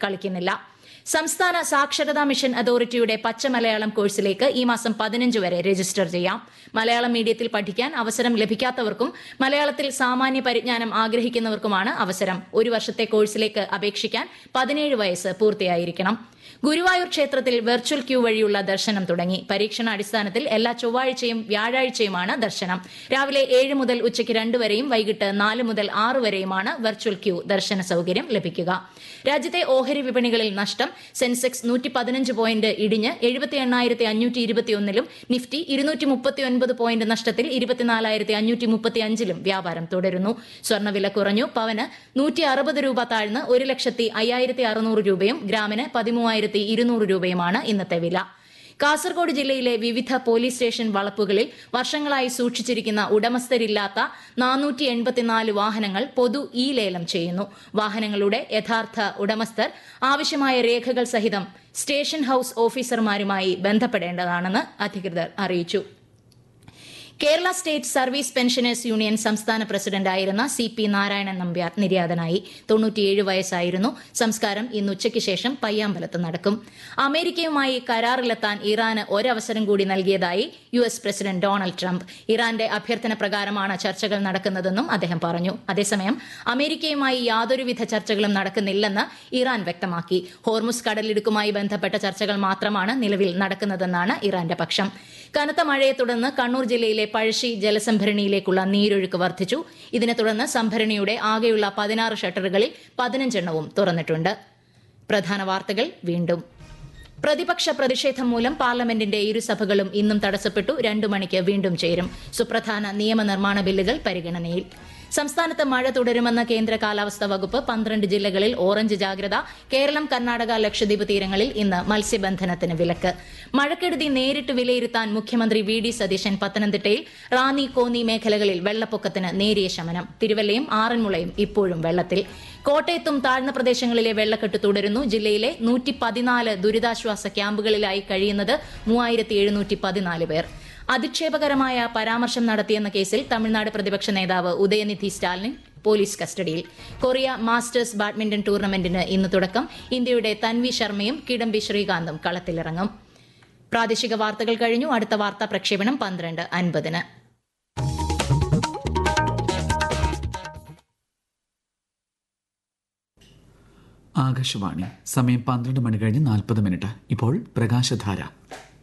കളിക്കുന്നില്ല സംസ്ഥാന സാക്ഷരതാ മിഷൻ അതോറിറ്റിയുടെ പച്ചമലയാളം കോഴ്സിലേക്ക് ഈ മാസം പതിനഞ്ച് വരെ രജിസ്റ്റർ ചെയ്യാം മലയാളം മീഡിയത്തിൽ പഠിക്കാൻ അവസരം ലഭിക്കാത്തവർക്കും മലയാളത്തിൽ സാമാന്യ പരിജ്ഞാനം ആഗ്രഹിക്കുന്നവർക്കുമാണ് അവസരം ഒരു വർഷത്തെ കോഴ്സിലേക്ക് അപേക്ഷിക്കാൻ പതിനേഴ് വയസ്സ് പൂർത്തിയായിരിക്കണം ഗുരുവായൂർ ക്ഷേത്രത്തിൽ വെർച്വൽ ക്യൂ വഴിയുള്ള ദർശനം തുടങ്ങി പരീക്ഷണാടിസ്ഥാനത്തിൽ എല്ലാ ചൊവ്വാഴ്ചയും വ്യാഴാഴ്ചയുമാണ് ദർശനം രാവിലെ ഏഴ് മുതൽ ഉച്ചയ്ക്ക് രണ്ട് വരെയും വൈകിട്ട് നാല് മുതൽ ആറ് വരെയുമാണ് വെർച്വൽ ക്യൂ ദർശന സൌകര്യം ലഭിക്കുക രാജ്യത്തെ ഓഹരി വിപണികളിൽ നഷ്ടം സെൻസെക്സ് നൂറ്റി പതിനഞ്ച് പോയിന്റ് ഇടിഞ്ഞ് എഴുപത്തി എണ്ണായിരത്തി അഞ്ഞൂറ്റി ഇരുപത്തിയൊന്നിലും നിഫ്റ്റി ഇരുന്നൂറ്റി മുപ്പത്തി ഒൻപത് പോയിന്റ് നഷ്ടത്തിൽ ഇരുപത്തിനാലായിരത്തി അഞ്ഞൂറ്റി മുപ്പത്തി അഞ്ചിലും വ്യാപാരം തുടരുന്നു സ്വർണ്ണവില കുറഞ്ഞു പവന് നൂറ്റി അറുപത് രൂപ താഴ്ന്ന് ഒരു ലക്ഷത്തി അയ്യായിരത്തി അറുന്നൂറ് രൂപയും ഗ്രാമിന് പതിമൂവായിരത്തി ഇരുന്നൂറ് രൂപയുമാണ് ഇന്നത്തെ വില കാസർഗോഡ് ജില്ലയിലെ വിവിധ പോലീസ് സ്റ്റേഷൻ വളപ്പുകളിൽ വർഷങ്ങളായി സൂക്ഷിച്ചിരിക്കുന്ന ഉടമസ്ഥരില്ലാത്ത നാനൂറ്റി എൺപത്തിനാല് വാഹനങ്ങൾ പൊതു ഇ ലേലം ചെയ്യുന്നു വാഹനങ്ങളുടെ യഥാർത്ഥ ഉടമസ്ഥർ ആവശ്യമായ രേഖകൾ സഹിതം സ്റ്റേഷൻ ഹൌസ് ഓഫീസർമാരുമായി ബന്ധപ്പെടേണ്ടതാണെന്ന് അധികൃതർ അറിയിച്ചു Kerala state service pensioners union സംസ്ഥാന പ്രസിഡന്റായിരുന്ന സി പി നാരായണൻ നമ്പ്യാർ നിര്യാതനായി തൊണ്ണൂറ്റിയേഴ് വയസ്സായിരുന്നു സംസ്കാരം ഇന്ന് ഉച്ചയ്ക്ക് ശേഷം പയ്യാമ്പലത്ത് നടക്കും അമേരിക്കയുമായി കരാറിലെത്താൻ ഇറാന് ഒരവസരം കൂടി നൽകിയതായി U S president Donald Trump ഇറാന്റെ അഭ്യർത്ഥന പ്രകാരമാണ് ചർച്ചകൾ നടക്കുന്നതെന്നും അദ്ദേഹം പറഞ്ഞു അതേസമയം അമേരിക്കയുമായി യാതൊരുവിധ ചർച്ചകളും നടക്കുന്നില്ലെന്ന് ഇറാൻ വ്യക്തമാക്കി ഹോർമുസ് കടലിടുക്കുമായി ബന്ധപ്പെട്ട ചർച്ചകൾ മാത്രമാണ് നിലവിൽ നടക്കുന്നതെന്നാണ് ഇറാന്റെ പക്ഷം കനത്ത മഴയെ തുടർന്ന് കണ്ണൂർ ജില്ലയിലെ പഴശ്ശി ജലസംഭരണിയിലേക്കുള്ള നീരൊഴുക്ക് വർദ്ധിച്ചു ഇതിനെ തുടർന്ന് സംഭരണിയുടെ ആകെയുള്ള പതിനാറ് ഷട്ടറുകളിൽ പതിനഞ്ചെണ്ണവും തുറന്നിട്ടുണ്ട് പ്രധാന വാർത്തകൾ വീണ്ടും പ്രതിപക്ഷ പ്രതിഷേധം മൂലം പാർലമെന്റിന്റെ ഇരുസഭകളും ഇന്നും തടസ്സപ്പെട്ടു രണ്ടു മണിക്ക് വീണ്ടും ചേരും സുപ്രധാന നിയമനിർമ്മാണ ബില്ലുകൾ പരിഗണനയിൽ സംസ്ഥാനത്ത് മഴ തുടരുമെന്ന കേന്ദ്ര കാലാവസ്ഥാ വകുപ്പ് പന്ത്രണ്ട് ജില്ലകളിൽ ഓറഞ്ച് ജാഗ്രത കേരളം കർണാടക ലക്ഷദ്വീപ് തീരങ്ങളിൽ ഇന്ന് മത്സ്യബന്ധനത്തിന് വിലക്ക് മഴക്കെടുതി നേരിട്ട് വിലയിരുത്താൻ മുഖ്യമന്ത്രി വി ഡി സതീശൻ പത്തനംതിട്ടയിൽ റാന്നി കോന്നി മേഖലകളിൽ വെള്ളപ്പൊക്കത്തിന് നേരിയ ശമനം തിരുവല്ലയും ആറന്മുളയും ഇപ്പോഴും വെള്ളത്തിൽ കോട്ടയത്തും താഴ്ന്ന പ്രദേശങ്ങളിലെ വെള്ളക്കെട്ട് തുടരുന്നു ജില്ലയിലെ നൂറ്റി പതിനാല് ദുരിതാശ്വാസ ക്യാമ്പുകളിലായി കഴിയുന്നത് മൂവായിരത്തി എഴുന്നൂറ്റി പതിനാല് പേർ അധിക്ഷേപകരമായ പരാമർശം നടത്തിയെന്ന കേസിൽ തമിഴ്നാട് പ്രതിപക്ഷ നേതാവ് ഉദയനിധി സ്റ്റാലിൻ പോലീസ് കസ്റ്റഡിയിൽ കൊറിയ മാസ്റ്റേഴ്സ് ബാഡ്മിന്റൺ ടൂർണമെന്റിന് ഇന്ന് തുടക്കം ഇന്ത്യയുടെ തൻവി ശർമ്മയും കിഡംബി ശ്രീകാന്തും കളത്തിലിറങ്ങും പ്രാദേശിക വാർത്തകൾ കഴിഞ്ഞു അടുത്ത വാർത്താ പ്രക്ഷേപണം പന്ത്രണ്ട് അൻപതിന് ആകാശവാണി സമയം പന്ത്രണ്ട് മണി കഴിഞ്ഞ് നാൽപ്പത് മിനിറ്റ് ഇപ്പോൾ പ്രകാശധാര